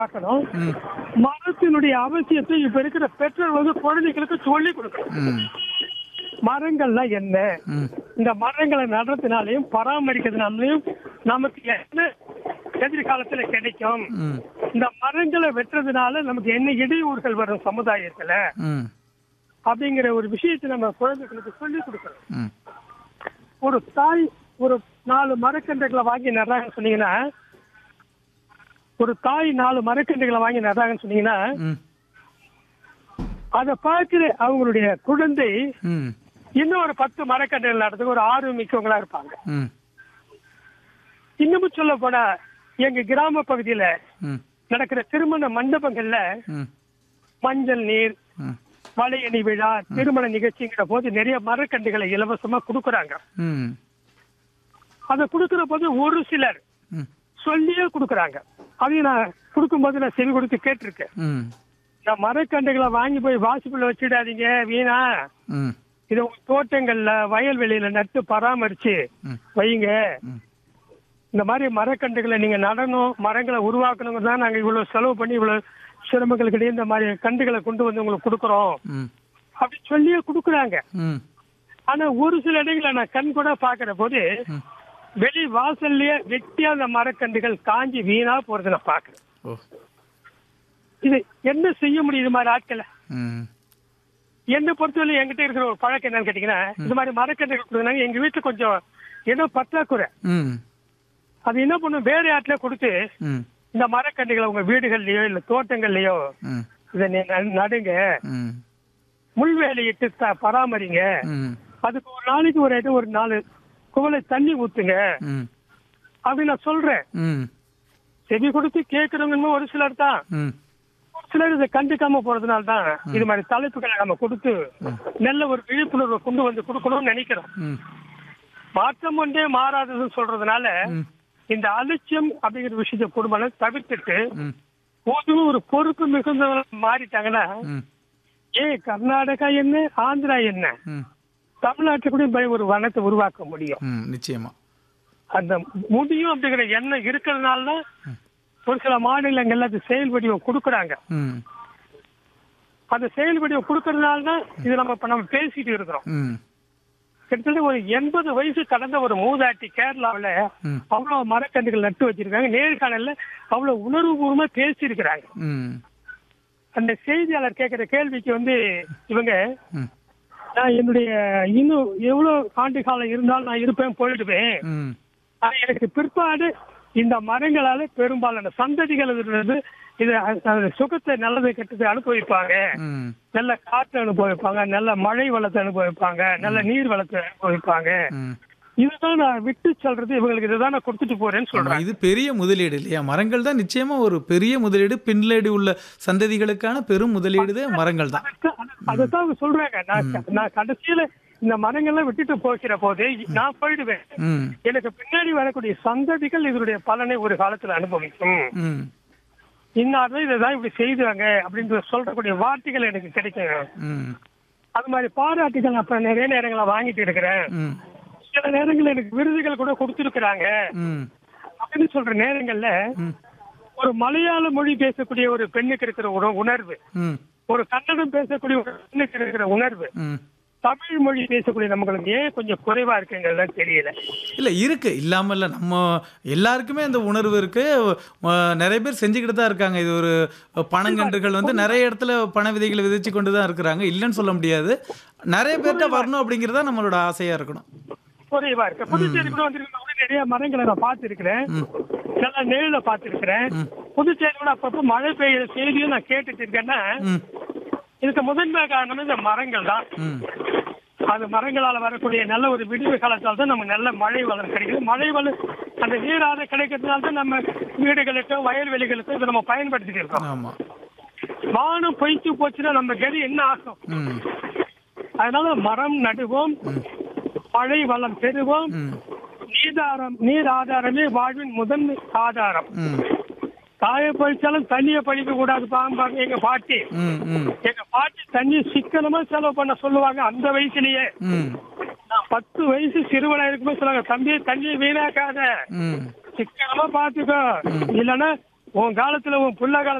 பார்க்கணும் ம் மரத்தினுடைய அவசியத்தை இப்ப இருக்கிற பெற்றோர் வந்து குழந்தைகளுக்கு சொல்லி கொடுக்கணும் ம் மரங்கள்லாம் என்ன ம் இந்த மரங்களை நடுறதுனாலையும் பராமரிக்கிறதுனாலையும் நமக்கு என்ன எதிர்காலத்துல கிடைக்கும் ம் இந்த மரங்களை வெட்டுறதுனால நமக்கு என்ன இடையூறுகள் வரும் சமுதாயத்துல ம் அப்படிங்கிற ஒரு விஷயத்தை நம்ம குழந்தைகளுக்கு சொல்லி கொடுக்கணும் ம் ஒரு தாய் ஒரு நாலு மரக்கன்றுகளை வாங்கி நடுறாங்கன்னு சொன்னீங்கன்னா ஒரு தாய் நாலு மரக்கன்றுகளை வாங்கி நடுறாங்கன்னு சொன்னீங்கன்னா ம் அதை பார்க்கிற அவங்களுடைய குழந்தை ம் இன்னும் ஒரு பத்து மரக்கன்றுகள் நடத்துக்கு ஒரு ஆர்வம் மிக்கவங்களா இருப்பாங்க ம் இன்னமும் சொல்ல போனா எங்க கிராம பகுதியில ம் நடக்கிற திருமண மண்டபங்கள்ல ம் மஞ்சள் நீர் ம் வளையணி விழா திருமண நிகழ்ச்சிங்கிற போது நிறைய மரக்கன்றுகளை இலவசமா கொடுக்கறாங்க ம் அதை கொடுக்கிற போது ஒரு சிலர் ம் சொல்லியே கொடுக்கறாங்க அதையும் நான் கொடுக்கும்போது நான் செவி கொடுத்து கேட்டிருக்கேன் ம் இந்த மரக்கன்றுகளை வாங்கி போய் வாசிப்புல வச்சிடாதீங்க வீணா ம் இதை உங்க தோட்டங்கள்ல வயல்வெளியில நட்டு பராமரிச்சு ம். வைங்க ம். இந்த மாதிரி மரக்கன்றுகளை நீங்க நடணும் மரங்களை உருவாக்கணுங்க தான் நாங்க இவ்வளவு செலவு பண்ணி இவ்வளவு சிரமங்களுக்கிடையே இந்த மாதிரி கன்றுகளை கொண்டு வந்து உங்களுக்கு கொடுக்குறோம் ம் அப்படி சொல்லியே கொடுக்குறாங்க ம் ஆனா ஒரு சில இடங்களை நான் கண் கூட பாக்குற போது ம். வெளி வாசல்லயே வெட்டியா அந்த மரக்கன்றுகள் காஞ்சி வீணா போறதை நான் பாக்குறேன் ஓ இது என்ன செய்ய முடியும் இது மாதிரி ஆட்களை ம் என்னை பொறுத்தவரை என்கிட்ட இருக்கிற ஒரு பழக்கம் என்னன்னு கேட்டீங்கன்னா இந்த மாதிரி மரக்கன்றுகள் கொடுக்குறாங்க எங்க வீட்டுல கொஞ்சம் இடம் பற்றாக்குறை ம் அது என்ன பண்ணும் வேற ஆட்ல கொடுத்து ம் இந்த மரக்கன்றுகளை உங்க வீடுகள்லயோ இல்ல தோட்டங்கள்லயோ ம் இதை நீ ந- நடுங்க ம் முள்வேலியிட்டு த- பராமரிங்க ம் அதுக்கு ஒரு நாளைக்கு ஒரு இடம் ஒரு நாலு குவளை தண்ணி ஊத்துங்க ம் அப்படின்னு நான் சொல்றேன் ம் செவி கொடுத்து கேட்கறவங்க ஒரு சிலர் தான் ம் ஒரு சிலர் இதை கண்டுக்காம போறதுனால தான் இது மாதிரி தலைப்புகளை நம்ம கொடுத்து நல்ல ஒரு விழிப்புணர்வை கொண்டு வந்து கொடுக்கணும்னு நினைக்கிறோம் ம் மாற்றம் ஒன்றே மாறாததுன்னு சொல்றதுனால ம் இந்த அலட்சியம் அப்படிங்கிற விஷயத்தை குடும்பம் தவிர்த்துட்டு ம் பொதுவும் ஒரு பொறுப்பு மிகுந்தவங்க மாறிட்டாங்கன்னா ம் ஏ கர்நாடகா என்ன ஆந்திரா என்ன ம் தமிழ்நாட்டுல கூட போய் ஒரு வனத்தை உருவாக்க முடியும் ம் நிச்சயமா அந்த முடியும் அப்படிங்கிற எண்ணம் இருக்கிறதுனால தான் ஒரு சில மாநிலங்கள்ல அது செயல் வடிவம் கொடுக்குறாங்க ம் அந்த செயல் வடிவம் கொடுக்கறதுனால தான் இது நம்ம இப்ப நம்ம பேசிட்டு இருக்கிறோம் ம் கிட்டத்தட்ட ஒரு எண்பது வயசு கடந்த ஒரு மூதாட்டி கேரளாவுல ம். அவ்வளவு மரக்கன்றுகள் நட்டு வச்சிருக்காங்க நேர்காணல்ல அவ்வளவு உணர்வுபூர்வமா பேசியிருக்கிறாங்க ம் அந்த செய்தியாளர் கேட்கிற கேள்விக்கு வந்து இவங்க ம் நான் என்னுடைய இன்னும் எவ்வளவு ஆண்டு காலம் இருந்தாலும் நான் இருப்பேன் போயிடுவேன் ம் ஆனா எனக்கு பிற்பாடு இந்த மரங்களால பெரும்பாலான சந்ததிகள் இருந்து இது அந்த சுகத்தை நல்லது கெட்டதை அனுபவிப்பாங்க ம் நல்ல காற்று அனுபவிப்பாங்க நல்ல மழை வளத்தை அனுபவிப்பாங்க நல்ல நீர் வளத்தை அனுபவிப்பாங்க ம் இதுதான் நான் விட்டு சொல்றது இவங்களுக்கு இதுதான் நான் கொடுத்துட்டு போறேன்னு ஆமா, சொல்றேன் இது பெரிய முதலீடு இல்லையா மரங்கள் தான் நிச்சயமா ஒரு பெரிய முதலீடு பின்லேடு உள்ள சந்ததிகளுக்கான பெரும் முதலீடு தான் மரங்கள் தான் அதைத்தான் அவங்க சொல்றாங்க நான் நான் கடைசியில இந்த மரங்கள்லாம் விட்டுட்டு போகிற போது நான் போயிடுவேன் ம் எனக்கு பின்னாடி வரக்கூடிய சந்ததிகள் இதனுடைய பலனை ஒரு காலத்துல அனுபவிக்கும் ம் இன்னார்தான் இதைதான் இப்படி செய்தாங்க அப்படின்னு சொல்றக்கூடிய வார்த்தைகள் எனக்கு கிடைக்கும் ம் அது மாதிரி பாராட்டுகள் அப்ப நிறைய நேரங்களை வாங்கிட்டு இருக்கிறேன் ம் சில நேரங்கள்ல எனக்கு விருதுகள் கூட கொடுத்துருக்குறாங்க ம் அப்படின்னு சொல்ற நேரங்கள்ல ம் ஒரு மலையாள மொழி பேசக்கூடிய ஒரு பெண்ணுக்கு இருக்கிற ஒரு உணர்வு ம் ஒரு கன்னடம் பேசக்கூடிய ஒரு பெண்ணுக்கு இருக்கிற உணர்வு ம் தமிழ் மொழி பேசக்கூடிய நம்மளுக்கு ஏன் கொஞ்சம் குறைவா இருக்குங்கிறது தெரியல இல்ல இருக்கு இல்லாம இல்ல நம்ம எல்லாருக்குமே அந்த உணர்வு இருக்கு அஹ் நிறைய பேர் செஞ்சுக்கிட்டு தான் இருக்காங்க இது ஒரு பனங்கன்றுகள் வந்து நிறைய இடத்துல பண விதைகளை விதைச்சு கொண்டு தான் இருக்கிறாங்க இல்லைன்னு சொல்ல முடியாது நிறைய பேர்கிட்ட வரணும் அப்படிங்கிறதா நம்மளோட ஆசையா இருக்கணும் குறைவா இருக்கு புதுச்சேரி கூட வந்திருக்கேன் கூட நிறைய மரங்களை நான் பார்த்திருக்கிறேன் நல்லா நேரில பார்த்திருக்கிறேன் புதுச்சேரி கூட அப்பப்போ மழை பெய்யுற செய்தியும் நான் கேட்டுட்டு இருக்கேன்னா ம் இதுக்கு முதன்மை காரணம் இந்த மரங்கள் தான் ம் அது மரங்களால வரக்கூடிய நல்ல ஒரு விடுவு காலத்தால் தான் நமக்கு நல்ல மழை வளம் கிடைக்குது மழை வளம் அந்த நீராத கிடைக்கிறதுனால தான் நம்ம வீடுகளுக்கும் வயல்வெளிகளுக்கும் இதை நம்ம பயன்படுத்திட்டு இருக்கோம் ஆமா வானம் பொய்த்து போச்சுன்னா நம்ம கதி என்ன ஆகும் ம் அதனால மரம் நடுவோம் மழை வளம் பெறுவோம் ம் நீதாரம் நீர் ஆதாரமே வாழ்வின் முதன்மை ஆதாரம் ம் காய பழிச்சாலும் தண்ணியை பழிக்க கூடாது பாம்பாங்க எங்க பாட்டி ம் ம் எங்க பாட்டி தண்ணி சிக்கனமா செலவு பண்ண சொல்லுவாங்க அந்த வயசுலயே ம் நான் பத்து வயசு சிறுவனா இருக்கும்போது சொல்லுவாங்க தம்பி தண்ணியை வீணாக்காத ம் சிக்கனமா பாத்துக்கோ இல்லைன்னா உன் காலத்துல உன் புள்ள காலத்துல